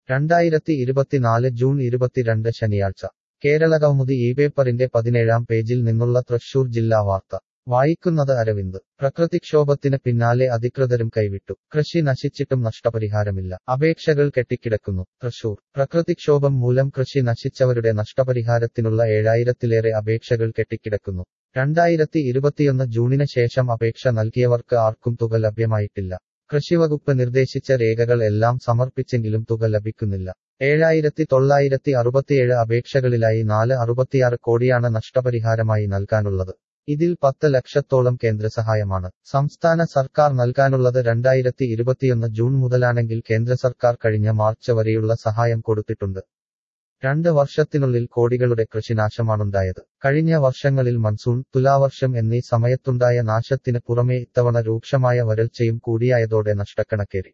രണ്ടായിരത്തി ഇരുപത്തിനാല് ജൂൺ ഇരുപത്തിരണ്ട് ശനിയാഴ്ച കേരള കൗമുദി ഈ പേപ്പറിന്റെ പതിനേഴാം പേജിൽ നിന്നുള്ള തൃശൂർ ജില്ലാ വാർത്ത വായിക്കുന്നത് അരവിന്ദ് പ്രകൃതിക്ഷോഭത്തിന് പിന്നാലെ അധികൃതരും കൈവിട്ടു കൃഷി നശിച്ചിട്ടും നഷ്ടപരിഹാരമില്ല അപേക്ഷകൾ കെട്ടിക്കിടക്കുന്നു തൃശൂർ പ്രകൃതിക്ഷോഭം മൂലം കൃഷി നശിച്ചവരുടെ നഷ്ടപരിഹാരത്തിനുള്ള ഏഴായിരത്തിലേറെ അപേക്ഷകൾ കെട്ടിക്കിടക്കുന്നു രണ്ടായിരത്തി ഇരുപത്തിയൊന്ന് ജൂണിന് ശേഷം അപേക്ഷ നൽകിയവർക്ക് ആർക്കും തുക ലഭ്യമായിട്ടില്ല കൃഷിവകുപ്പ് നിർദ്ദേശിച്ച രേഖകൾ എല്ലാം സമർപ്പിച്ചെങ്കിലും തുക ലഭിക്കുന്നില്ല ഏഴായിരത്തി തൊള്ളായിരത്തി അറുപത്തിയേഴ് അപേക്ഷകളിലായി നാല് അറുപത്തിയാറ് കോടിയാണ് നഷ്ടപരിഹാരമായി നൽകാനുള്ളത് ഇതിൽ പത്ത് ലക്ഷത്തോളം കേന്ദ്രസഹായമാണ് സംസ്ഥാന സർക്കാർ നൽകാനുള്ളത് രണ്ടായിരത്തി ഇരുപത്തിയൊന്ന് ജൂൺ മുതലാണെങ്കിൽ കേന്ദ്ര സർക്കാർ കഴിഞ്ഞ മാർച്ച് വരെയുള്ള സഹായം കൊടുത്തിട്ടുണ്ട് രണ്ട് വർഷത്തിനുള്ളിൽ കോടികളുടെ കൃഷിനാശമാണുണ്ടായത് കഴിഞ്ഞ വർഷങ്ങളിൽ മൺസൂൺ തുലാവർഷം എന്നീ സമയത്തുണ്ടായ നാശത്തിന് പുറമെ ഇത്തവണ രൂക്ഷമായ വരൾച്ചയും കൂടിയായതോടെ നഷ്ടക്കണക്കേറി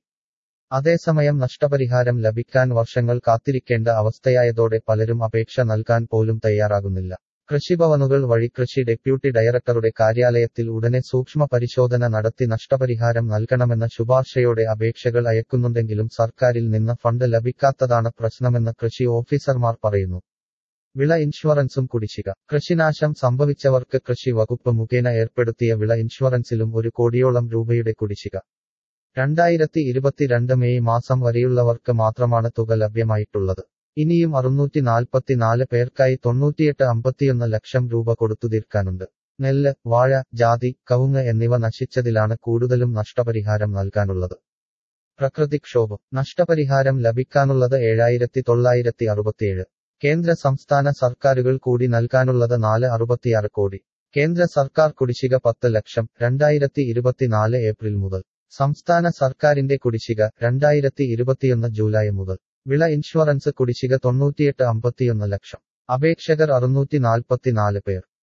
അതേസമയം നഷ്ടപരിഹാരം ലഭിക്കാൻ വർഷങ്ങൾ കാത്തിരിക്കേണ്ട അവസ്ഥയായതോടെ പലരും അപേക്ഷ നൽകാൻ പോലും തയ്യാറാകുന്നില്ല കൃഷിഭവനുകൾ വഴി കൃഷി ഡെപ്യൂട്ടി ഡയറക്ടറുടെ കാര്യാലയത്തിൽ ഉടനെ സൂക്ഷ്മ പരിശോധന നടത്തി നഷ്ടപരിഹാരം നൽകണമെന്ന ശുപാർശയോടെ അപേക്ഷകൾ അയക്കുന്നുണ്ടെങ്കിലും സർക്കാരിൽ നിന്ന് ഫണ്ട് ലഭിക്കാത്തതാണ് പ്രശ്നമെന്ന് കൃഷി ഓഫീസർമാർ പറയുന്നു വിള ഇൻഷുറൻസും കുടിശ്ശിക കൃഷിനാശം സംഭവിച്ചവർക്ക് കൃഷി വകുപ്പ് മുഖേന ഏർപ്പെടുത്തിയ വിള ഇൻഷുറൻസിലും ഒരു കോടിയോളം രൂപയുടെ കുടിശ്ശിക രണ്ടായിരത്തി ഇരുപത്തിരണ്ട് മെയ് മാസം വരെയുള്ളവർക്ക് മാത്രമാണ് തുക ലഭ്യമായിട്ടുള്ളത് ഇനിയും അറുന്നൂറ്റി നാൽപ്പത്തിനാല് പേർക്കായി തൊണ്ണൂറ്റിയെട്ട് അമ്പത്തിയൊന്ന് ലക്ഷം രൂപ കൊടുത്തു തീർക്കാനുണ്ട് നെല്ല് വാഴ ജാതി കവുങ്ങ് എന്നിവ നശിച്ചതിലാണ് കൂടുതലും നഷ്ടപരിഹാരം നൽകാനുള്ളത് പ്രകൃതിക്ഷോഭം നഷ്ടപരിഹാരം ലഭിക്കാനുള്ളത് ഏഴായിരത്തി തൊള്ളായിരത്തി അറുപത്തിയേഴ് കേന്ദ്ര സംസ്ഥാന സർക്കാരുകൾ കൂടി നൽകാനുള്ളത് നാല് അറുപത്തിയാറ് കോടി കേന്ദ്ര സർക്കാർ കുടിശ്ശിക പത്ത് ലക്ഷം രണ്ടായിരത്തി ഇരുപത്തിനാല് ഏപ്രിൽ മുതൽ സംസ്ഥാന സർക്കാരിന്റെ കുടിശ്ശിക രണ്ടായിരത്തി ഇരുപത്തിയൊന്ന് ജൂലൈ മുതൽ വിള ഇൻഷുറൻസ് കുടിശ്ശിക തൊണ്ണൂറ്റിയെട്ട് അമ്പത്തിയൊന്ന് ലക്ഷം അപേക്ഷകർ അറുന്നൂറ്റി നാൽപ്പത്തിനാല് പേർ